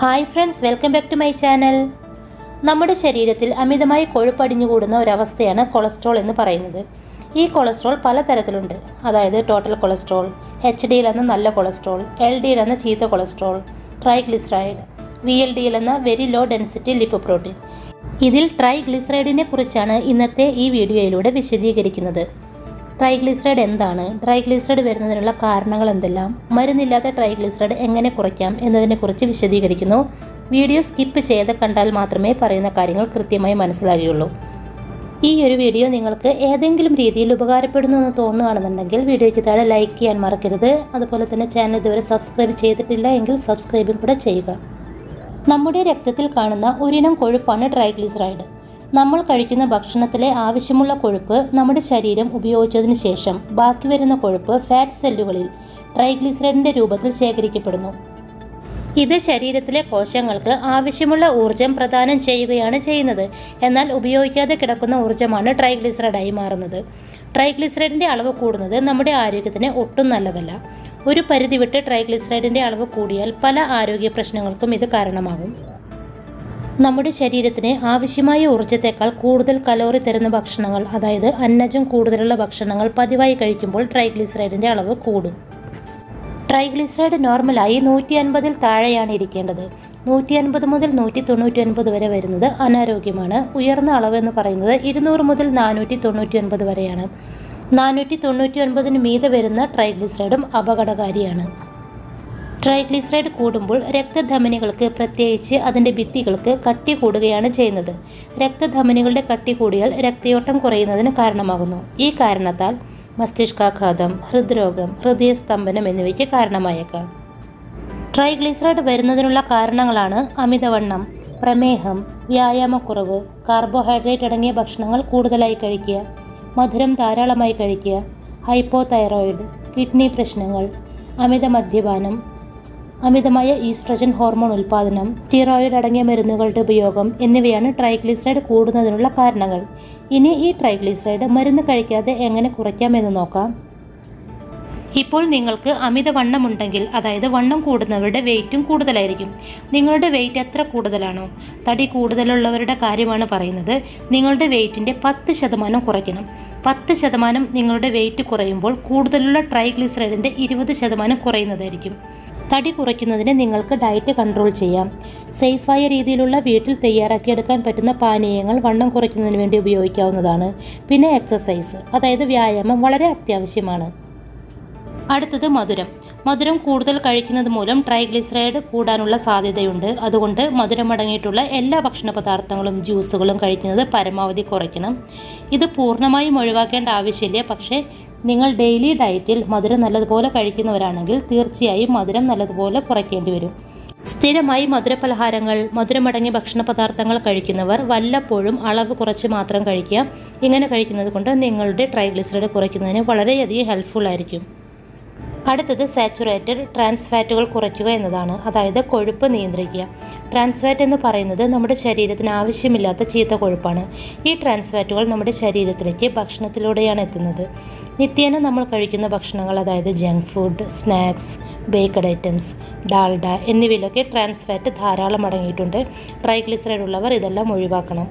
hi friends welcome back to my channel നമ്മുടെ ശരീരത്തിൽ അമിതമായി കൊഴുപ്പടിഞ്ഞുകൂടുന്ന ഒരവസ്ഥയാണ് കൊളസ്ട്രോൾ എന്ന് പറയുന്നത് ഈ കൊളസ്ട്രോൾ പലതരത്തിലുണ്ട് അതായത് ടോട്ടൽ കൊളസ്ട്രോൾ എച്ച് ഡിയിൽ എന്ന നല്ല കൊളസ്ട്രോൾ എൽ ഡിയിൽ എന്ന ചീത്ത കൊളസ്ട്രോൾ ട്രൈഗ്ലിസറൈഡ് വി എൽ ഡിയിൽ എന്ന very low density lipoprotein ഇതിൽ ട്രൈഗ്ലിസറൈഡിനെ കുറിച്ചാണ് ഇന്നത്തെ ഈ വീഡിയോയിലൂടെ വിശദീകരിക്കുന്നത് ട്രൈഗ്ലിസറൈഡ് എന്താണ് ട്രൈഗ്ലിസറൈഡ് വരുന്നതിനുള്ള കാരണങ്ങൾ എന്തെല്ലാം മരുന്നില്ലാത്ത ട്രൈഗ്ലിസറൈഡ് എങ്ങനെ കുറയ്ക്കാം എന്നതിനെക്കുറിച്ച് വിശദീകരിക്കുന്നു വീഡിയോ സ്കിപ്പ് ചെയ്ത് കണ്ടാൽ മാത്രമേ പറയുന്ന കാര്യങ്ങൾ കൃത്യമായി മനസ്സിലാകുകയുള്ളൂ ഈ ഒരു വീഡിയോ നിങ്ങൾക്ക് ഏതെങ്കിലും രീതിയിൽ ഉപകാരപ്പെടുന്നു എന്ന് തോന്നുകയാണെന്നുണ്ടെങ്കിൽ വീഡിയോയ്ക്ക് താഴെ ലൈക്ക് ചെയ്യാൻ മറക്കരുത് അതുപോലെ തന്നെ ചാനൽ ഇതുവരെ സബ്സ്ക്രൈബ് ചെയ്തിട്ടില്ല എങ്കിൽ സബ്സ്ക്രൈബും കൂടെ ചെയ്യുക നമ്മുടെ രക്തത്തിൽ കാണുന്ന ഒരിനം കൊഴുപ്പാണ് ട്രൈഗ്ലിസറൈഡ് നമ്മൾ കഴിക്കുന്ന ഭക്ഷണത്തിലെ ആവശ്യമുള്ള കൊഴുപ്പ് നമ്മുടെ ശരീരം ഉപയോഗിച്ചതിന് ശേഷം ബാക്കി വരുന്ന കൊഴുപ്പ് ഫാറ്റ് സെല്ലുകളിൽ ട്രൈഗ്ലിസറൈഡിന്റെ രൂപത്തിൽ ശേഖരിക്കപ്പെടുന്നു ഇത് ശരീരത്തിലെ കോശങ്ങൾക്ക് ആവശ്യമുള്ള ഊർജം പ്രദാനം ചെയ്യുകയാണ് ചെയ്യുന്നത് എന്നാൽ ഉപയോഗിക്കാതെ കിടക്കുന്ന ഊർജ്ജമാണ് ട്രൈഗ്ലിസറൈഡായി മാറുന്നത് ട്രൈഗ്ലിസറൈഡിന്റെ അളവ് കൂടുന്നത് നമ്മുടെ ആരോഗ്യത്തിന് ഒട്ടും നല്ലതല്ല ഒരു പരിധി വിട്ട് ട്രൈഗ്ലിസറൈഡിന്റെ അളവ് കൂടിയാൽ പല ആരോഗ്യ പ്രശ്നങ്ങൾക്കും ഇത് കാരണമാകും നമ്മുടെ ശരീരത്തിന് ആവശ്യമായ ഊർജ്ജത്തേക്കാൾ കൂടുതൽ കലോറി തരുന്ന ഭക്ഷണങ്ങൾ അതായത് അന്നജം കൂടുതലുള്ള ഭക്ഷണങ്ങൾ പതിവായി കഴിക്കുമ്പോൾ ട്രൈഗ്ലിസറൈഡിന്റെ അളവ് കൂടും ട്രൈഗ്ലിസറൈഡ് നോർമലായി നൂറ്റി അൻപതിൽ താഴെയാണ് ഇരിക്കേണ്ടത് നൂറ്റി അൻപത് മുതൽ നൂറ്റി തൊണ്ണൂറ്റി ഒൻപത് വരെ വരുന്നത് അനാരോഗ്യമാണ് ഉയർന്ന അളവ് എന്ന് പറയുന്നത് ഇരുന്നൂറ് മുതൽ നാനൂറ്റി തൊണ്ണൂറ്റി ഒൻപത് വരെയാണ് നാനൂറ്റി തൊണ്ണൂറ്റി ഒൻപതിന് മീതെ വരുന്ന ട്രൈഗ്ലിസറൈഡും അപകടകാരിയാണ് ട്രൈഗ്ലിസറൈഡ് കൂടുമ്പോൾ രക്തധമനികൾക്ക് പ്രത്യേകിച്ച് അതിൻ്റെ ഭിത്തികൾക്ക് കട്ടി കൂടുകയാണ് ചെയ്യുന്നത് രക്തധമനികളുടെ കട്ടി കൂടിയാൽ രക്തയോട്ടം കുറയുന്നതിന് കാരണമാകുന്നു ഈ കാരണത്താൽ മസ്തിഷ്കാഘാതം ഹൃദ്രോഗം ഹൃദയസ്തംഭനം എന്നിവയ്ക്ക് കാരണമായേക്കാം ട്രൈഗ്ലിസറൈഡ് വരുന്നതിനുള്ള കാരണങ്ങളാണ് അമിതവണ്ണം പ്രമേഹം വ്യായാമക്കുറവ് കാർബോഹൈഡ്രേറ്റ് അടങ്ങിയ ഭക്ഷണങ്ങൾ കൂടുതലായി കഴിക്കുക മധുരം ധാരാളമായി കഴിക്കുക ഹൈപ്പോ തൈറോയിഡ് കിഡ്നി പ്രശ്നങ്ങൾ അമിത മദ്യപാനം അമിതമായ ഈസ്ട്രജൻ ഹോർമോൺ ഉൽപ്പാദനം സ്റ്റിറോയിഡ് അടങ്ങിയ മരുന്നുകളുടെ ഉപയോഗം എന്നിവയാണ് ട്രൈഗ്ലിസറൈഡ് കൂടുന്നതിനുള്ള കാരണങ്ങൾ ഇനി ഈ ട്രൈഗ്ലിസറൈഡ് മരുന്ന് കഴിക്കാതെ എങ്ങനെ കുറയ്ക്കാമെന്ന് നോക്കാം ഇപ്പോൾ നിങ്ങൾക്ക് അമിതവണ്ണമുണ്ടെങ്കിൽ അതായത് വണ്ണം കൂടുന്നവരുടെ വെയിറ്റും കൂടുതലായിരിക്കും നിങ്ങളുടെ വെയിറ്റ് എത്ര കൂടുതലാണോ തടി കൂടുതലുള്ളവരുടെ കാര്യമാണ് പറയുന്നത് നിങ്ങളുടെ വെയിറ്റിൻ്റെ പത്ത് ശതമാനം കുറയ്ക്കണം പത്ത് ശതമാനം നിങ്ങളുടെ വെയിറ്റ് കുറയുമ്പോൾ കൂടുതലുള്ള ട്രൈഗ്ലിസറൈഡിൻ്റെ ഇരുപത് ശതമാനം കുറയുന്നതായിരിക്കും തടി കുറയ്ക്കുന്നതിന് നിങ്ങൾക്ക് ഡയറ്റ് കൺട്രോൾ ചെയ്യാം സേഫായ രീതിയിലുള്ള വീട്ടിൽ തയ്യാറാക്കിയെടുക്കാൻ പറ്റുന്ന പാനീയങ്ങൾ വണ്ണം കുറയ്ക്കുന്നതിന് വേണ്ടി ഉപയോഗിക്കാവുന്നതാണ് പിന്നെ എക്സസൈസ് അതായത് വ്യായാമം വളരെ അത്യാവശ്യമാണ് അടുത്തത് മധുരം മധുരം കൂടുതൽ കഴിക്കുന്നത് മൂലം ട്രൈഗ്ലിസറൈഡ് കൂടാനുള്ള സാധ്യതയുണ്ട് അതുകൊണ്ട് മധുരം അടങ്ങിയിട്ടുള്ള എല്ലാ ഭക്ഷണ പദാർത്ഥങ്ങളും ജ്യൂസുകളും കഴിക്കുന്നത് പരമാവധി കുറയ്ക്കണം ഇത് പൂർണ്ണമായും ഒഴിവാക്കേണ്ട ആവശ്യമില്ല പക്ഷേ നിങ്ങൾ ഡെയിലി ഡയറ്റിൽ മധുരം നല്ലതുപോലെ കഴിക്കുന്നവരാണെങ്കിൽ തീർച്ചയായും മധുരം നല്ലതുപോലെ കുറയ്ക്കേണ്ടി വരും സ്ഥിരമായി മധുരപലഹാരങ്ങൾ മധുരമടങ്ങിയ ഭക്ഷണ പദാർത്ഥങ്ങൾ കഴിക്കുന്നവർ വല്ലപ്പോഴും അളവ് കുറച്ച് മാത്രം കഴിക്കുക ഇങ്ങനെ കഴിക്കുന്നത് കൊണ്ട് നിങ്ങളുടെ ട്രൈഗ്ലിസറൈഡ് കുറയ്ക്കുന്നതിന് വളരെയധികം ഹെൽപ്ഫുൾ ആയിരിക്കും അടുത്തത് സാച്ചുറേറ്റഡ് ട്രാൻസ് ഫാറ്റുകൾ കുറയ്ക്കുക എന്നതാണ് അതായത് കൊഴുപ്പ് നിയന്ത്രിക്കുക ട്രാൻസ് ഫാറ്റ് എന്ന് പറയുന്നത് നമ്മുടെ ശരീരത്തിന് ആവശ്യമില്ലാത്ത ചീത്ത കൊഴുപ്പാണ് ഈ ട്രാൻസ് ഫാറ്റുകൾ നമ്മുടെ ശരീരത്തിലേക്ക് ഭക്ഷണത്തിലൂടെയാണ് എത്തുന്നത് നിത്യേന നമ്മൾ കഴിക്കുന്ന ഭക്ഷണങ്ങൾ അതായത് junk food snacks baked items Dalda എന്നിവയിലൊക്കെ ട്രാൻസ് ഫാറ്റ് ധാരാളം അടങ്ങിയിട്ടുണ്ട് ട്രൈഗ്ലിസറൈഡ് ഉള്ളവർ ഇതെല്ലാം ഒഴിവാക്കണം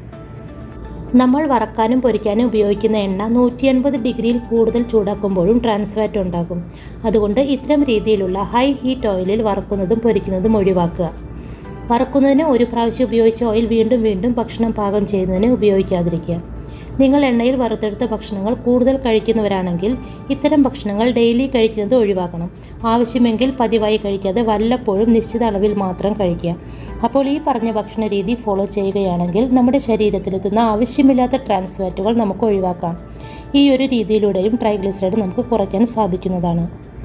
നമ്മൾ വറക്കാനും പൊരിക്കാനും ഉപയോഗിക്കുന്ന എണ്ണ നൂറ്റി അൻപത് ഡിഗ്രിയിൽ കൂടുതൽ ചൂടാക്കുമ്പോഴും ട്രാൻസ്ഫാറ്റ് ഉണ്ടാകും അതുകൊണ്ട് ഇത്തരം രീതിയിലുള്ള ഹൈ ഹീറ്റ് ഓയിലിൽ വറക്കുന്നതും പൊരിക്കുന്നതും ഒഴിവാക്കുക വറക്കുന്നതിന് ഒരു പ്രാവശ്യം ഉപയോഗിച്ച ഓയിൽ വീണ്ടും വീണ്ടും ഭക്ഷണം പാകം ചെയ്യുന്നതിന് ഉപയോഗിക്കാതിരിക്കുക നിങ്ങൾ എണ്ണയിൽ വറുത്തെടുത്ത ഭക്ഷണങ്ങൾ കൂടുതൽ കഴിക്കുന്നവരാണെങ്കിൽ ഇത്തരം ഭക്ഷണങ്ങൾ ഡെയിലി കഴിക്കുന്നത് ഒഴിവാക്കണം ആവശ്യമെങ്കിൽ പതിവായി കഴിക്കാതെ വല്ലപ്പോഴും നിശ്ചിത അളവിൽ മാത്രം കഴിക്കുക അപ്പോൾ ഈ പറഞ്ഞ ഭക്ഷണ രീതി ഫോളോ ചെയ്യുകയാണെങ്കിൽ നമ്മുടെ ശരീരത്തിലെത്തുന്ന ആവശ്യമില്ലാത്ത ട്രാൻസ്ഫാറ്റുകൾ നമുക്ക് ഒഴിവാക്കാം ഈ ഒരു രീതിയിലൂടെയും ട്രൈഗ്ലിസറൈഡ് നമുക്ക് കുറയ്ക്കാൻ സാധിക്കുന്നതാണ്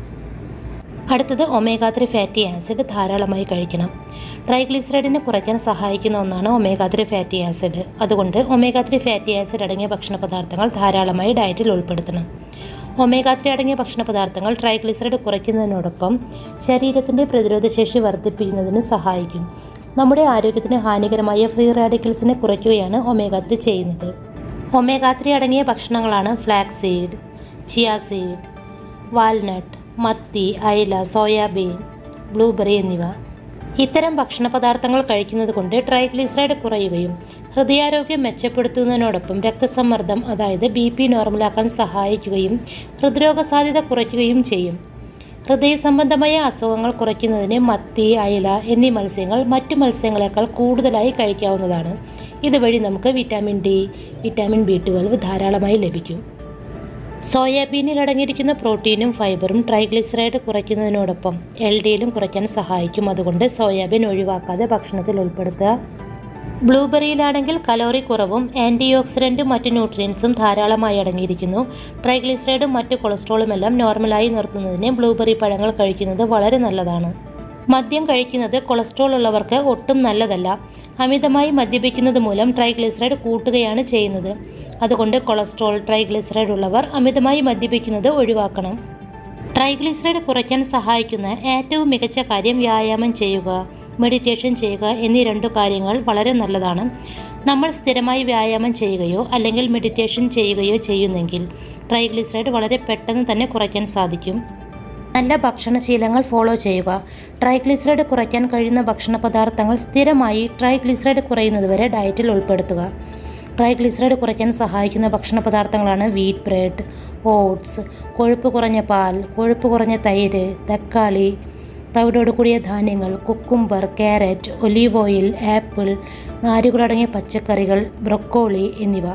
അടുത്തത് ഒമേഗ ത്രീ ഫാറ്റി ആസിഡ് ധാരാളമായി കഴിക്കണം ട്രൈഗ്ലിസറൈഡിനെ കുറയ്ക്കാൻ സഹായിക്കുന്ന ഒന്നാണ് ഒമേഗ ത്രീ ഫാറ്റി ആസിഡ് അതുകൊണ്ട് ഒമേഗ ത്രീ ഫാറ്റി ആസിഡ് അടങ്ങിയ ഭക്ഷണ പദാർത്ഥങ്ങൾ ധാരാളമായി ഡയറ്റിൽ ഉൾപ്പെടുത്തണം ഒമേഗ ത്രീ അടങ്ങിയ ഭക്ഷണ പദാർത്ഥങ്ങൾ ട്രൈഗ്ലിസറൈഡ് കുറയ്ക്കുന്നതിനോടൊപ്പം ശരീരത്തിൻ്റെ പ്രതിരോധശേഷി വർദ്ധിപ്പിക്കുന്നതിന് സഹായിക്കും നമ്മുടെ ആരോഗ്യത്തിന് ഹാനികരമായ ഫ്രീ റാഡിക്കൽസിനെ കുറയ്ക്കുകയാണ് ഒമേഗ ത്രീ ചെയ്യുന്നത് ഒമേഗ ത്രീ അടങ്ങിയ ഭക്ഷണങ്ങളാണ് flax seed chia seed walnut മത്തി അയല സോയാബീൻ ബ്ലൂബെറി എന്നിവ ഇത്തരം ഭക്ഷണ പദാർത്ഥങ്ങൾ കഴിക്കുന്നത് കൊണ്ട് ട്രൈഗ്ലിസറൈഡ് കുറയുകയും ഹൃദയാരോഗ്യം മെച്ചപ്പെടുത്തുന്നതിനോടൊപ്പം രക്തസമ്മർദ്ദം അതായത് ബി പി നോർമലാക്കാൻ സഹായിക്കുകയും ഹൃദ്രോഗ സാധ്യത കുറയ്ക്കുകയും ചെയ്യും ഹൃദയ സംബന്ധമായ അസുഖങ്ങൾ കുറയ്ക്കുന്നതിന് മത്തി അയല എന്നീ മത്സ്യങ്ങൾ മറ്റു മത്സ്യങ്ങളെക്കാൾ കൂടുതലായി കഴിക്കാവുന്നതാണ് ഇതുവഴി നമുക്ക് vitamin D vitamin B twelve ധാരാളമായി ലഭിക്കും സോയാബീനിൽ അടങ്ങിയിരിക്കുന്ന പ്രോട്ടീനും ഫൈബറും ട്രൈഗ്ലിസറൈഡ് കുറയ്ക്കുന്നതിനോടൊപ്പം എൽ ഡിയിലും കുറയ്ക്കാൻ സഹായിക്കും അതുകൊണ്ട് സോയാബീൻ ഒഴിവാക്കാതെ ഭക്ഷണത്തിൽ ഉൾപ്പെടുത്തുക ബ്ലൂബെറിയിലാണെങ്കിൽ കലോറി കുറവും ആൻറ്റി ഓക്സിഡൻറ്റും മറ്റ് ന്യൂട്രിയൻസും ധാരാളമായി അടങ്ങിയിരിക്കുന്നു ട്രൈഗ്ലിസറൈഡും മറ്റ് കൊളസ്ട്രോളും എല്ലാം നോർമലായി നിർത്തുന്നതിന് ബ്ലൂബെറി പഴങ്ങൾ കഴിക്കുന്നത് വളരെ നല്ലതാണ് മദ്യം കഴിക്കുന്നത് കൊളസ്ട്രോൾ ഉള്ളവർക്ക് ഒട്ടും നല്ലതല്ല അമിതമായി മദ്യപിക്കുന്നത് മൂലം ട്രൈഗ്ലിസറൈഡ് കൂട്ടുകയാണ് ചെയ്യുന്നത് അതുകൊണ്ട് കൊളസ്ട്രോൾ ട്രൈഗ്ലിസറൈഡ് ഉള്ളവർ അമിതമായി മദ്യപിക്കുന്നത് ഒഴിവാക്കണം ട്രൈഗ്ലിസറൈഡ് കുറയ്ക്കാൻ സഹായിക്കുന്ന ഏറ്റവും മികച്ച കാര്യം വ്യായാമം ചെയ്യുക മെഡിറ്റേഷൻ ചെയ്യുക എന്നീ രണ്ടു കാര്യങ്ങൾ വളരെ നല്ലതാണ് നമ്മൾ സ്ഥിരമായി വ്യായാമം ചെയ്യുകയോ അല്ലെങ്കിൽ മെഡിറ്റേഷൻ ചെയ്യുകയോ ചെയ്യുന്നെങ്കിൽ ട്രൈഗ്ലിസറൈഡ് വളരെ പെട്ടെന്ന് തന്നെ കുറയ്ക്കാൻ സാധിക്കും നല്ല ഭക്ഷണശീലങ്ങൾ ഫോളോ ചെയ്യുക ട്രൈഗ്ലിസറൈഡ് കുറയ്ക്കാൻ കഴിയുന്ന ഭക്ഷണ പദാർത്ഥങ്ങൾ സ്ഥിരമായി ട്രൈഗ്ലിസറൈഡ് കുറയുന്നതുവരെ ഡയറ്റിൽ ഉൾപ്പെടുത്തുക ട്രൈഗ്ലിസറൈഡ് കുറയ്ക്കാൻ സഹായിക്കുന്ന ഭക്ഷണ പദാർത്ഥങ്ങളാണ് വീറ്റ് ബ്രെഡ് ഓട്സ് കൊഴുപ്പ് കുറഞ്ഞ പാൽ കൊഴുപ്പ് കുറഞ്ഞ തൈര് തക്കാളി തവിടോട് കൂടിയ ധാന്യങ്ങൾ cucumber carrot olive oil apple നാരുകളടങ്ങിയ പച്ചക്കറികൾ ബ്രൊക്കോളി എന്നിവ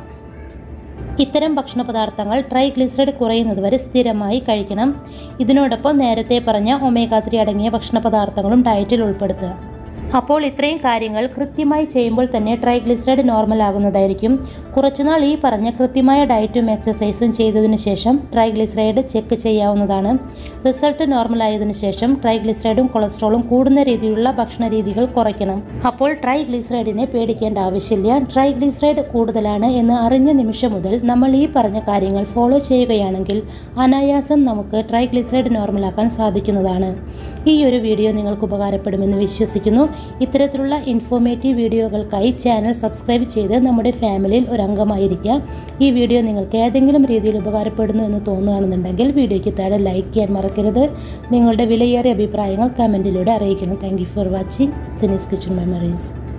ഇത്തരം ഭക്ഷണ പദാർത്ഥങ്ങൾ ട്രൈഗ്ലിസറൈഡ് കുറയുന്നതുവരെ സ്ഥിരമായി കഴിക്കണം ഇതിനോടൊപ്പം നേരത്തെ പറഞ്ഞ ഒമേഗ ത്രീ അടങ്ങിയ ഭക്ഷണ പദാർത്ഥങ്ങളും ഡയറ്റിൽ ഉൾപ്പെടുത്തുക അപ്പോൾ ഇത്രയും കാര്യങ്ങൾ കൃത്യമായി ചെയ്യുമ്പോൾ തന്നെ ട്രൈഗ്ലിസറൈഡ് നോർമൽ ആകുന്നതായിരിക്കും കുറച്ചുനാൾ ഈ പറഞ്ഞ കൃത്യമായ ഡയറ്റും എക്സസൈസും ചെയ്തതിനു ശേഷം ട്രൈഗ്ലിസറൈഡ് ചെക്ക് ചെയ്യാവുന്നതാണ് റിസൾട്ട് നോർമൽ ആയതിനു ശേഷം ട്രൈഗ്ലിസറൈഡും കൊളസ്ട്രോളും കൂടുന്ന രീതിയിലുള്ള ഭക്ഷണ രീതികൾ കുറയ്ക്കണം അപ്പോൾ ട്രൈഗ്ലിസറൈഡിനെ പേടിക്കേണ്ട ആവശ്യമില്ല ട്രൈഗ്ലിസറൈഡ് കൂടുതലാണ് എന്ന് അറിഞ്ഞ നിമിഷം മുതൽ നമ്മൾ ഈ പറഞ്ഞ കാര്യങ്ങൾ ഫോളോ ചെയ്യുകയാണെങ്കിൽ അനായാസം നമുക്ക് ട്രൈഗ്ലിസറൈഡ് നോർമലാക്കാൻ സാധിക്കുന്നതാണ് ഈ ഒരു വീഡിയോ നിങ്ങൾക്ക് ഉപകാരപ്പെടുമെന്ന് വിശ്വസിക്കുന്നു ഇത്തരത്തിലുള്ള ഇൻഫോർമേറ്റീവ് വീഡിയോകൾക്കായി ചാനൽ സബ്സ്ക്രൈബ് ചെയ്ത് നമ്മുടെ ഫാമിലിയിൽ ഒരു അംഗമായിരിക്കുക ഈ വീഡിയോ നിങ്ങൾക്ക് ഏതെങ്കിലും രീതിയിൽ ഉപകാരപ്പെടുന്നു എന്ന് തോന്നുകയാണെന്നുണ്ടെങ്കിൽ വീഡിയോയ്ക്ക് താഴെ ലൈക്ക് ചെയ്യാൻ മറക്കരുത് നിങ്ങളുടെ വിലയേറിയ അഭിപ്രായങ്ങൾ കമൻറ്റിലൂടെ അറിയിക്കണം thank you for watching Sini's Kitchen memories